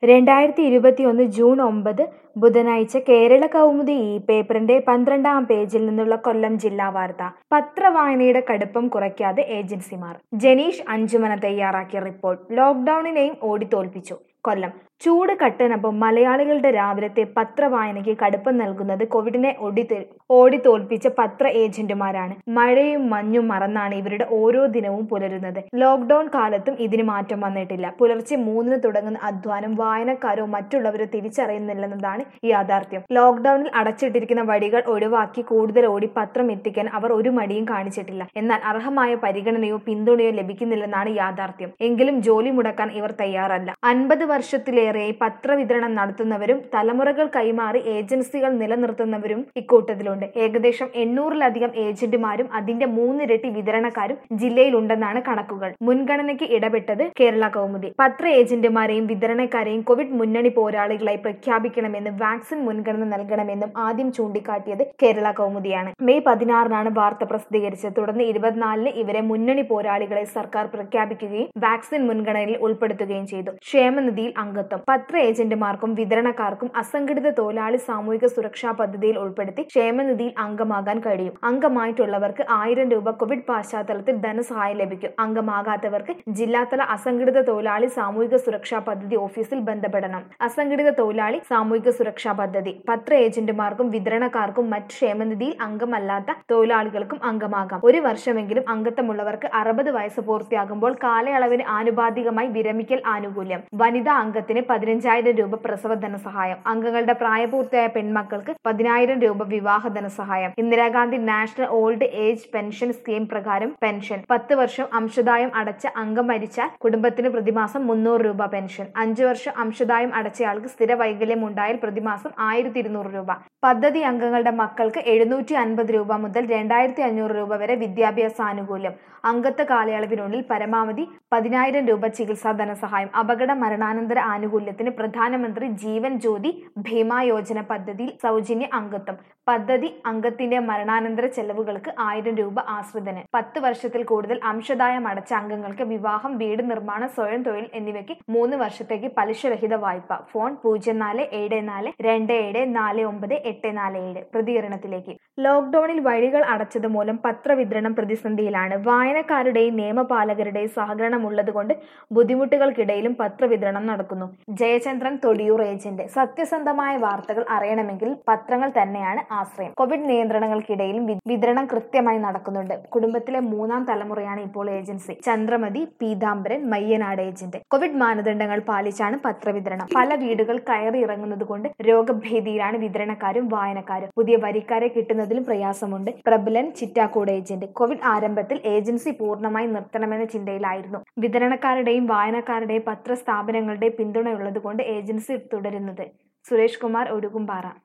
രണ്ടായിരത്തി ഇരുപത്തിയൊന്ന് ജൂൺ ഒമ്പത് ബുധനാഴ്ച കേരള കൗമുദി ഈ പേപ്പറിന്റെ പന്ത്രണ്ടാം പേജിൽ നിന്നുള്ള കൊല്ലം ജില്ലാ വാർത്ത പത്രവായനയുടെ കടുപ്പം കുറയ്ക്കാതെ ഏജൻസിമാർ ജനീഷ് അഞ്ചുമന തയ്യാറാക്കിയ റിപ്പോർട്ട് ലോക്ഡൌണിനെയും ഓടിത്തോൽപ്പിച്ചു കൊല്ലം ചൂട് കട്ടനൊപ്പം മലയാളികളുടെ രാവിലത്തെ പത്രവായനയ്ക്ക് കടുപ്പം നൽകുന്നത് കോവിഡിനെ ഓടി ഓടിത്തോൽപ്പിച്ച പത്ര ഏജന്റുമാരാണ് മഴയും മഞ്ഞും മറന്നാണ് ഇവരുടെ ഓരോ ദിനവും പുലരുന്നത് ലോക്ഡൌൺ കാലത്തും ഇതിന് മാറ്റം വന്നിട്ടില്ല പുലർച്ചെ മൂന്നിന് തുടങ്ങുന്ന അധ്വാനം വായനക്കാരോ മറ്റുള്ളവരോ തിരിച്ചറിയുന്നില്ലെന്നതാണ് യാഥാർത്ഥ്യം ലോക്ഡൌണിൽ അടച്ചിട്ടിരിക്കുന്ന വഴികൾ ഒഴിവാക്കി കൂടുതൽ ഓടി പത്രം എത്തിക്കാൻ അവർ ഒരു മടിയും കാണിച്ചിട്ടില്ല എന്നാൽ അർഹമായ പരിഗണനയോ പിന്തുണയോ ലഭിക്കുന്നില്ലെന്നാണ് യാഥാർത്ഥ്യം എങ്കിലും ജോലി മുടക്കാൻ ഇവർ തയ്യാറല്ല അൻപത് വർഷത്തിലേറെയായി പത്രവിതരണം നടത്തുന്നവരും തലമുറകൾ കൈമാറി ഏജൻസികൾ നിലനിർത്തുന്നവരും ഇക്കൂട്ടത്തിലുണ്ട് ഏകദേശം എണ്ണൂറിലധികം ഏജന്റുമാരും അതിന്റെ മൂന്നിരട്ടി വിതരണക്കാരും ജില്ലയിലുണ്ടെന്നാണ് കണക്കുകൾ മുൻഗണനയ്ക്ക് ഇടപെട്ടത് കേരള കൗമുദി പത്ര ഏജന്റുമാരെയും വിതരണക്കാരെയും കോവിഡ് മുന്നണി പോരാളികളായി പ്രഖ്യാപിക്കണമെന്നും വാക്സിൻ മുൻഗണന നൽകണമെന്നും ആദ്യം ചൂണ്ടിക്കാട്ടിയത് കേരള കൗമുദിയാണ് മെയ് പതിനാറിനാണ് വാർത്ത പ്രസിദ്ധീകരിച്ചത് തുടർന്ന് ഇരുപത്തിനാലിന് ഇവരെ മുന്നണി പോരാളികളെ സർക്കാർ പ്രഖ്യാപിക്കുകയും വാക്സിൻ മുൻഗണനയിൽ ഉൾപ്പെടുത്തുകയും ചെയ്തു ക്ഷേമനിധിയിൽ അംഗത്വം പത്ര ഏജന്റുമാർക്കും വിതരണക്കാർക്കും അസംഘടിത തൊഴിലാളി സാമൂഹിക സുരക്ഷാ പദ്ധതിയിൽ ഉൾപ്പെടുത്തി ക്ഷേമനിധിയിൽ അംഗമാകാൻ കഴിയും അംഗമായിട്ടുള്ളവർക്ക് ആയിരം രൂപ കോവിഡ് പശ്ചാത്തലത്തിൽ ധനസഹായം ലഭിക്കും അംഗമാകാത്തവർക്ക് ജില്ലാതല അസംഘടിത തൊഴിലാളി സാമൂഹിക സുരക്ഷാ പദ്ധതി ഓഫീസിൽ ബന്ധപ്പെടണം അസംഘടിത തൊഴിലാളി സാമൂഹിക സുരക്ഷാ പദ്ധതി പത്ര ഏജന്റുമാർക്കും വിതരണക്കാർക്കും മറ്റ് ക്ഷേമനിധിയിൽ അംഗമല്ലാത്ത തൊഴിലാളികൾക്കും അംഗമാകാം ഒരു വർഷമെങ്കിലും അംഗത്വമുള്ളവർക്ക് അറുപത് വയസ്സ് പൂർത്തിയാകുമ്പോൾ കാലയളവിന് ആനുപാതികമായി വിരമിക്കൽ ആനുകൂല്യം വനിതാ അംഗത്തിന് പതിനഞ്ചായിരം രൂപ പ്രസവ ധനസഹായം അംഗങ്ങളുടെ പ്രായപൂർത്തിയായ പെൺമക്കൾക്ക് പതിനായിരം രൂപ വിവാഹ ധനസഹായം Indira Gandhi national old age pension scheme പ്രകാരം പെൻഷൻ പത്ത് വർഷം അംശദായം അടച്ച അംഗം മരിച്ചാൽ കുടുംബത്തിന് പ്രതിമാസം മുന്നൂറ് രൂപ പെൻഷൻ അഞ്ചു വർഷം അംശദായം അടച്ചയാൾക്ക് സ്ഥിര വൈകല്യം ഉണ്ടായാൽ പ്രതിമാസം ആയിരത്തി ഇരുന്നൂറ് രൂപ പദ്ധതി അംഗങ്ങളുടെ മക്കൾക്ക് എഴുന്നൂറ്റി അൻപത് രൂപ മുതൽ രണ്ടായിരത്തി അഞ്ഞൂറ് രൂപ വരെ വിദ്യാഭ്യാസ ആനുകൂല്യം അംഗത്വ കാലയളവിനുള്ളിൽ പരമാവധി പതിനായിരം രൂപ ചികിത്സാ ധനസഹായം അപകട മരണാനന്തര ആനുകൂല്യത്തിന് പ്രധാനമന്ത്രി ജീവൻ ജ്യോതി ഭീമാ യോജന പദ്ധതിയിൽ സൗജന്യ അംഗത്വം പദ്ധതി അംഗത്തിന്റെ മരണാനന്തര ചെലവുകൾക്ക് ആയിരം രൂപ ആശ്രിതന് പത്ത് വർഷത്തിൽ കൂടുതൽ അംശദായം അടച്ച അംഗങ്ങൾക്ക് വിവാഹം വീട് നിർമ്മാണം സ്വയം തൊഴിൽ എന്നിവയ്ക്ക് മൂന്ന് വർഷത്തേക്ക് പലിശരഹിത വായ്പ ഫോൺ പൂജ്യം നാല് ഏഴ് നാല് രണ്ട് ഏഴ് നാല് ഒമ്പത് എട്ട് നാല് ഏഴ് പ്രതികരണത്തിലേക്ക് ലോക്ഡൌണിൽ വഴികൾ അടച്ചത് മൂലം പത്രവിതരണം പ്രതിസന്ധിയിലാണ് വായനക്കാരുടെയും നിയമപാലകരുടെയും സഹകരണം ഉള്ളതുകൊണ്ട് ബുദ്ധിമുട്ടുകൾക്കിടയിലും പത്രവിതരണം നടക്കുന്നു ജയചന്ദ്രൻ തൊടിയൂർ ഏജന്റ് സത്യസന്ധമായ വാർത്തകൾ അറിയണമെങ്കിൽ പത്രങ്ങൾ തന്നെയാണ് ആശ്രയം കോവിഡ് നിയന്ത്രണങ്ങൾക്കിടയിലും വിതരണം കൃത്യമായി നടക്കുന്നുണ്ട് കുടുംബത്തിലെ മൂന്നാം തലമുറയാണ് ഇപ്പോൾ agency Chandramathi Peethambaran Mayyanad agent covid മാനദണ്ഡങ്ങൾ പാലിച്ചാണ് പത്രവിതരണം പല വീടുകൾ കയറി ഇറങ്ങുന്നത് കൊണ്ട് രോഗഭീതിയിലാണ് വിതരണക്കാരും വായനക്കാരും പുതിയ വരിക്കാരെ കിട്ടുന്നതിലും പ്രയാസമുണ്ട് പ്രബലൻ ചിറ്റാക്കോട് ഏജന്റ് കോവിഡ് ആരംഭത്തിൽ ഏജൻസി പൂർണ്ണമായി നിർത്തണമെന്ന ചിന്തയിലായിരുന്നു വിതരണക്കാരുടെയും വായനക്കാരുടെയും പത്രസ്ഥാപനങ്ങളുടെയും പിന്തുണയുള്ളതുകൊണ്ട് ഏജൻസി തുടരുന്നത് സുരേഷ് കുമാർ ഒടുകുംപാറ